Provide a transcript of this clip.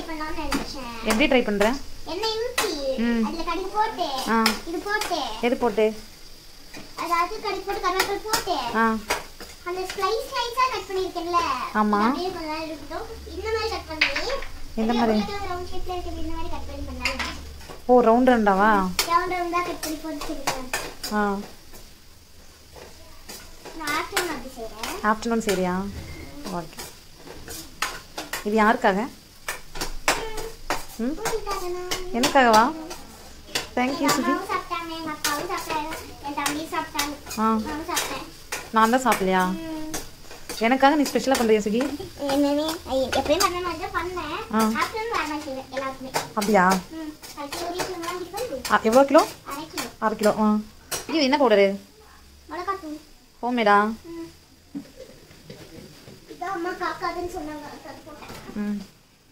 பண்ணலாம்னு நினைச்சேன் எப்படி ட்ரை பண்ணுற எண்ணெய் ஊற்றி ம். அதுல கடுகு போட்டு ஆ இது போட்டு எது போட்டு அதாவது கடுகு போட்டு கருவேப்பிலை போட்டு ஆ அந்த ஸ்லைஸ் ஸ்லைஸா கட் பண்ணிருக்கேன்ல ஆமா. இது அப்படியே கொஞ்ச நேரம் இருக்கட்டும் இந்த மாதிரி கட் பண்ணி எந்த மாதிரி? ரவுண்ட் ஷேப்ல இருக்குது இந்த மாதிரி கட் பண்ணி பண்ணலாம் ஓ ரவுண்ட் ரவுண்டாவா ரவுண்ட் ரவுண்டா கட் பண்ணி போட்டுருக்கேன் ஆ நான் ஆஃப்டர்நூன் அப்படி செய்றேன் ஆஃப்டர்நூன் சரியா ஓகே இது யாருக்காக ம் உங்களுக்காக நான் எனக்காகவா தேங்க்யூ எங்க சுபி அம்மாவும் சாப்பிட்டாங்க எங்க அப்பாவும் சாப்பிட்டாங்க என் தம்பியும் சாப்பிட்டாங்க ஆ நானும் சாப்பிட்டேன் நான் தான் சாப்பிடலையா எனக்காக நீ ஸ்பெஷலாக பண்ணுறியா சுகி என்னவே எப்பயும் பண்ண மாதிரி தான் பண்ணேன் ஆ. ஆஃப்டர்நூன் வேற மாதிரி செய்வேன் எல்லாருக்குமே அப்படியா ம் அதுக்கு ஒரு கிலோ வாங்கி வந்து ஆ, எவ்வளோ கிலோ அரை கிலோ அரை கிலோ ஆ இது என்ன பவுடரு மிளகாத்தூள் ஹோம்மேடா ம் இதான் அம்மா காக்காதுன்னு சொன்னாங்க அது போட்டேன் ம்